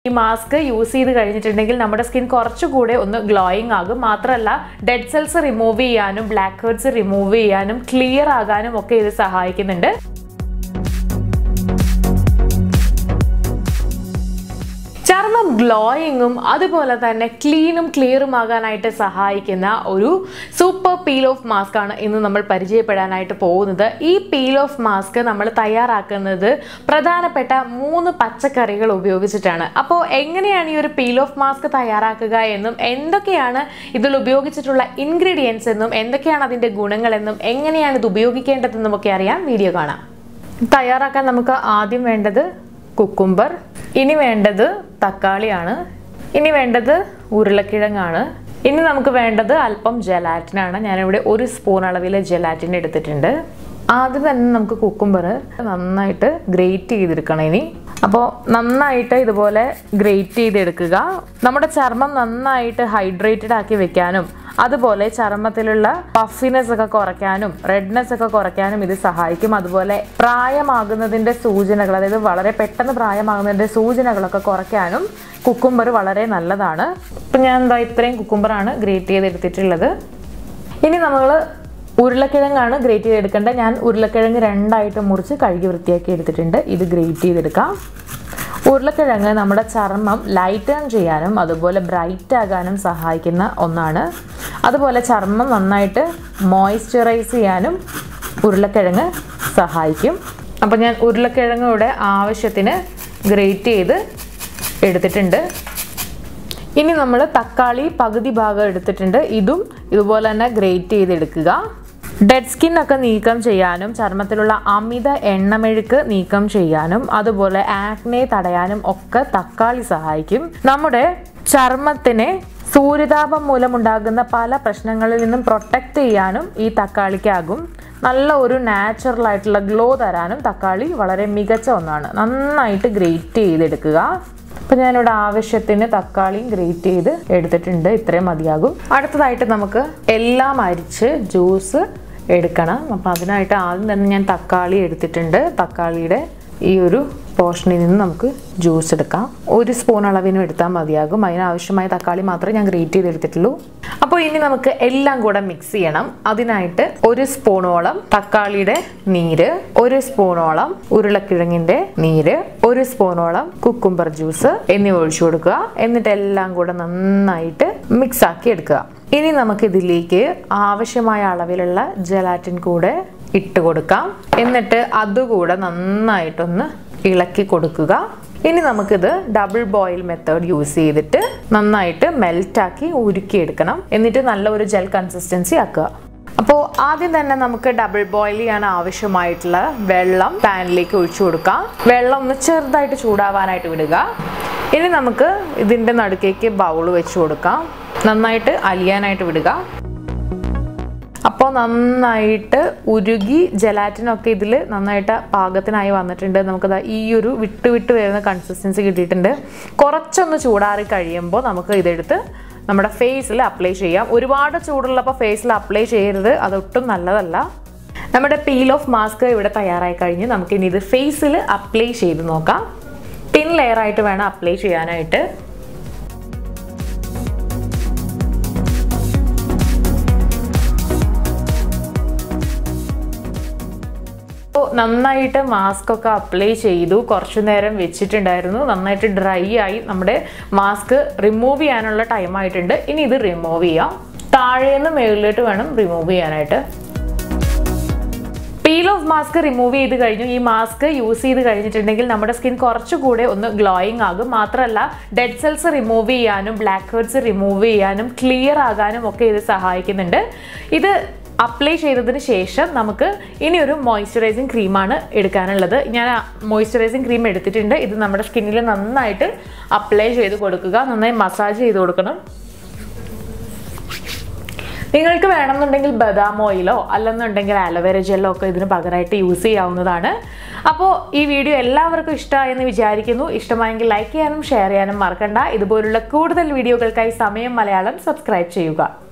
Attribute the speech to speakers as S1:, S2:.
S1: ഈ mask use ചെയ്ത് കഴിഞ്ഞിട്ടുണ്ടെങ്കിൽ നമ്മുടെ സ്കിൻ കുറച്ചുകൂടെ ഒന്ന് ഗ്ലോയിങ് ആകും മാത്രമല്ല ഡെഡ് സെൽസ് റിമൂവ് ചെയ്യാനും ബ്ലാക്ക് ഹെഡ്സ് റിമൂവ് ചെയ്യാനും ക്ലിയർ ആകാനും ഒക്കെ ഇത് സഹായിക്കുന്നുണ്ട് ചർമ്മം ഗ്ലോയിങ്ങും അതുപോലെ തന്നെ ക്ലീനും ക്ലിയറും ആകാനായിട്ട് സഹായിക്കുന്ന ഒരു സൂപ്പർ പീൽ ഓഫ് മാസ്ക് ആണ് ഇന്ന് നമ്മൾ പരിചയപ്പെടാനായിട്ട് പോകുന്നത് ഈ പീൽ ഓഫ് മാസ്ക് നമ്മൾ തയ്യാറാക്കുന്നത് പ്രധാനപ്പെട്ട മൂന്ന് പച്ചക്കറികൾ ഉപയോഗിച്ചിട്ടാണ് അപ്പോൾ എങ്ങനെയാണ് ഈ ഒരു പീൽ ഓഫ് മാസ്ക് തയ്യാറാക്കുക എന്നും എന്തൊക്കെയാണ് ഇതിൽ ഉപയോഗിച്ചിട്ടുള്ള ഇൻഗ്രീഡിയൻസ് എന്നും എന്തൊക്കെയാണ് അതിൻ്റെ ഗുണങ്ങളെന്നും എങ്ങനെയാണ് ഇത് ഉപയോഗിക്കേണ്ടതെന്നും ഒക്കെ അറിയാൻ വീഡിയോ കാണാം തയ്യാറാക്കാൻ നമുക്ക് ആദ്യം വേണ്ടത് കുക്കുംബർ ഇനി വേണ്ടത് തക്കാളിയാണ് ഇനി വേണ്ടത് ഉരുളക്കിഴങ്ങാണ് ഇനി നമുക്ക് വേണ്ടത് അല്പം ജലാറ്റിനാണ് ഞാനിവിടെ ഒരു സ്പൂൺ അളവിൽ ജലാറ്റിൻ എടുത്തിട്ടുണ്ട് ആദ്യം തന്നെ നമുക്ക് കുക്കുംബർ നന്നായിട്ട് ഗ്രേറ്റ് ചെയ്തെടുക്കണം ഇനി അപ്പോൾ നന്നായിട്ട് ഇതുപോലെ ഗ്രേറ്റ് ചെയ്തെടുക്കുക നമ്മുടെ ചർമ്മം നന്നായിട്ട് ഹൈഡ്രേറ്റഡ് ആക്കി വെക്കാനും അതുപോലെ ചർമ്മത്തിലുള്ള പഫിനെസ് ഒക്കെ കുറയ്ക്കാനും റെഡ്നെസ് ഒക്കെ കുറയ്ക്കാനും ഇത് സഹായിക്കും അതുപോലെ പ്രായമാകുന്നതിൻ്റെ സൂചനകൾ അതായത് വളരെ പെട്ടെന്ന് പ്രായമാകുന്നതിൻ്റെ സൂചനകളൊക്കെ കുറയ്ക്കാനും കുക്കുംബർ വളരെ നല്ലതാണ് ഇപ്പം ഞാൻ എന്താ ഇത്രയും കുക്കുംബറാണ് ഗ്രേറ്റ് ചെയ്തെടുത്തിട്ടുള്ളത് ഇനി നമ്മൾ ഉരുളക്കിഴങ്ങാണ് ഗ്രേറ്റ് ചെയ്തെടുക്കേണ്ടത് ഞാൻ ഉരുളക്കിഴങ്ങ് രണ്ടായിട്ട് മുറിച്ച് കഴുകി വൃത്തിയാക്കി എടുത്തിട്ടുണ്ട് ഇത് ഗ്രേറ്റ് ചെയ്തെടുക്കാം ഉരുളക്കിഴങ്ങ് നമ്മുടെ ചർമ്മം ലൈറ്റേൺ ചെയ്യാനും അതുപോലെ ബ്രൈറ്റ് ആകാനും സഹായിക്കുന്ന ഒന്നാണ് അതുപോലെ ചർമ്മം നന്നായിട്ട് മോയ്സ്ചറൈസ് ചെയ്യാനും ഉരുളക്കിഴങ്ങ് സഹായിക്കും അപ്പോൾ ഞാൻ ഉരുളക്കിഴങ്ങ് ഇവിടെ ആവശ്യത്തിന് ഗ്രേറ്റ് ചെയ്ത് എടുത്തിട്ടുണ്ട് ഇനി നമ്മൾ തക്കാളി പകുതി ഭാഗം എടുത്തിട്ടുണ്ട് ഇതും ഇതുപോലെ തന്നെ ഗ്രേറ്റ് ചെയ്തെടുക്കുക ഡെഡ് സ്കിൻ ഒക്കെ നീക്കം ചെയ്യാനും ചർമ്മത്തിലുള്ള അമിത എണ്ണമെഴുക്ക് നീക്കം ചെയ്യാനും അതുപോലെ ആക്നെ തടയാനും ഒക്കെ തക്കാളി സഹായിക്കും നമ്മുടെ ചർമ്മത്തിനെ സൂര്യതാപം മൂലമുണ്ടാകുന്ന പല പ്രശ്നങ്ങളിൽ നിന്നും പ്രൊട്ടക്റ്റ് ചെയ്യാനും ഈ തക്കാളിക്കാകും നല്ല ഒരു നാച്ചുറൽ ആയിട്ടുള്ള ഗ്ലോ തരാനും തക്കാളി വളരെ മികച്ച ഒന്നാണ് നന്നായിട്ട് ഗ്രേറ്റ് ചെയ്തെടുക്കുക അപ്പം ഞാനിവിടെ ആവശ്യത്തിന് തക്കാളിയും ഗ്രേറ്റ് ചെയ്ത് എടുത്തിട്ടുണ്ട് ഇത്രയും മതിയാകും അടുത്തതായിട്ട് നമുക്ക് എല്ലാം അരിച്ച് ജ്യൂസ് എടുക്കണം അപ്പം അതിനായിട്ട് ആദ്യം തന്നെ ഞാൻ തക്കാളി എടുത്തിട്ടുണ്ട് തക്കാളിയുടെ ഈ ഒരു പോർഷനിൽ നിന്ന് നമുക്ക് ജ്യൂസ് എടുക്കാം ഒരു സ്പൂൺ അളവിനും എടുത്താൽ മതിയാകും അതിനാവശ്യമായ തക്കാളി മാത്രമേ ഞാൻ ഗ്രേറ്റ് ചെയ്ത് എടുത്തിട്ടുള്ളൂ അപ്പോൾ ഇനി നമുക്ക് എല്ലാം കൂടെ മിക്സ് ചെയ്യണം അതിനായിട്ട് ഒരു സ്പൂണോളം തക്കാളിയുടെ നീര് ഒരു സ്പൂണോളം ഉരുളക്കിഴങ്ങിന്റെ നീര് ഒരു സ്പൂണോളം കുക്കുംബർ ജ്യൂസ് എന്നിവ ഒഴിച്ചു കൊടുക്കുക എന്നിട്ട് എല്ലാം കൂടെ നന്നായിട്ട് മിക്സ് ആക്കി എടുക്കുക ഇനി നമുക്ക് ഇതിലേക്ക് ആവശ്യമായ അളവിലുള്ള ജലാറ്റിൻ കൂടെ ഇട്ട് കൊടുക്കാം എന്നിട്ട് അതുകൂടെ നന്നായിട്ടൊന്ന് ഇളക്കി കൊടുക്കുക ഇനി നമുക്കിത് ഡബിൾ ബോയിൽ മെത്തേഡ് യൂസ് ചെയ്തിട്ട് നന്നായിട്ട് മെൽറ്റാക്കി ഉരുക്കിയെടുക്കണം എന്നിട്ട് നല്ല ഒരു ജെൽ കൺസിസ്റ്റൻസി ആക്കുക അപ്പോൾ ആദ്യം തന്നെ നമുക്ക് ഡബിൾ ബോയിൽ ചെയ്യാൻ ആവശ്യമായിട്ടുള്ള വെള്ളം പാനിലേക്ക് ഒഴിച്ചു കൊടുക്കാം വെള്ളം ഒന്ന് ചെറുതായിട്ട് ചൂടാവാനായിട്ട് വിടുക ഇനി നമുക്ക് ഇതിൻ്റെ നടുക്കേക്ക് ബൗൾ വെച്ച് കൊടുക്കാം നന്നായിട്ട് അലിയാനായിട്ട് വിടുക അപ്പോൾ നന്നായിട്ട് ഉരുകി ജലാറ്റിനൊക്കെ ഇതിൽ നന്നായിട്ട് പാകത്തിനായി വന്നിട്ടുണ്ട് നമുക്കത് ഈ ഒരു വിട്ട് വിട്ട് വരുന്ന കൺസിസ്റ്റൻസി കിട്ടിയിട്ടുണ്ട് കുറച്ചൊന്ന് ചൂടാറി കഴിയുമ്പോൾ നമുക്ക് ഇതെടുത്ത് നമ്മുടെ ഫേസിൽ അപ്ലൈ ചെയ്യാം ഒരുപാട് ചൂടുള്ളപ്പോൾ ഫേസിൽ അപ്ലൈ ചെയ്യരുത് അതൊട്ടും നല്ലതല്ല നമ്മുടെ പീൽ ഓഫ് മാസ്ക് ഇവിടെ തയ്യാറായി കഴിഞ്ഞ് നമുക്കിനി ഇത് ഫേസിൽ അപ്ലൈ ചെയ്ത് നോക്കാം തിൻ ലെയർ ആയിട്ട് വേണം അപ്ലൈ ചെയ്യാനായിട്ട് അപ്പോൾ നന്നായിട്ട് മാസ്ക് ഒക്കെ അപ്ലൈ ചെയ്തു കുറച്ചു നേരം വെച്ചിട്ടുണ്ടായിരുന്നു നന്നായിട്ട് ഡ്രൈ ആയി നമ്മുടെ മാസ്ക് റിമൂവ് ചെയ്യാനുള്ള ടൈം ആയിട്ടുണ്ട് ഇനി ഇത് റിമൂവ് ചെയ്യാം താഴേന്ന് മുകളിലോട്ട് വേണം റിമൂവ് ചെയ്യാനായിട്ട് പീൽ ഓഫ് മാസ്ക് റിമൂവ് ചെയ്ത് കഴിഞ്ഞു ഈ മാസ്ക് യൂസ് ചെയ്ത് കഴിഞ്ഞിട്ടുണ്ടെങ്കിൽ നമ്മുടെ സ്കിൻ കുറച്ചുകൂടെ ഒന്ന് ഗ്ലോയിങ് ആകും മാത്രമല്ല ഡെഡ് സെൽസ് റിമൂവ് ചെയ്യാനും ബ്ലാക്ക് ഹെഡ്സ് റിമൂവ് ചെയ്യാനും ക്ലിയർ ആകാനും ഒക്കെ ഇത് സഹായിക്കുന്നുണ്ട് ഇത് അപ്ലൈ ചെയ്തതിന് ശേഷം നമുക്ക് ഇനി ഒരു മോയ്സ്ചറൈസിങ് ക്രീമാണ് എടുക്കാനുള്ളത് ഞാൻ മോയ്സ്ചറൈസിങ് ക്രീം എടുത്തിട്ടുണ്ട് ഇത് നമ്മുടെ സ്കിന്നിൽ നന്നായിട്ട് അപ്ലൈ ചെയ്ത് കൊടുക്കുക നന്നായി മസാജ് ചെയ്ത് കൊടുക്കണം നിങ്ങൾക്ക് വേണമെന്നുണ്ടെങ്കിൽ ബദാം ഓയിലോ അല്ലെന്നുണ്ടെങ്കിൽ അലോവേര ജെല്ലോ ഒക്കെ ഇതിന് പകരമായിട്ട് യൂസ് ചെയ്യാവുന്നതാണ് അപ്പോൾ ഈ വീഡിയോ എല്ലാവർക്കും ഇഷ്ടമായെന്ന് വിചാരിക്കുന്നു ഇഷ്ടമായെങ്കിൽ ലൈക്ക് ചെയ്യാനും ഷെയർ ചെയ്യാനും മറക്കണ്ട ഇതുപോലുള്ള കൂടുതൽ വീഡിയോകൾക്കായി സമയം മലയാളം സബ്സ്ക്രൈബ് ചെയ്യുക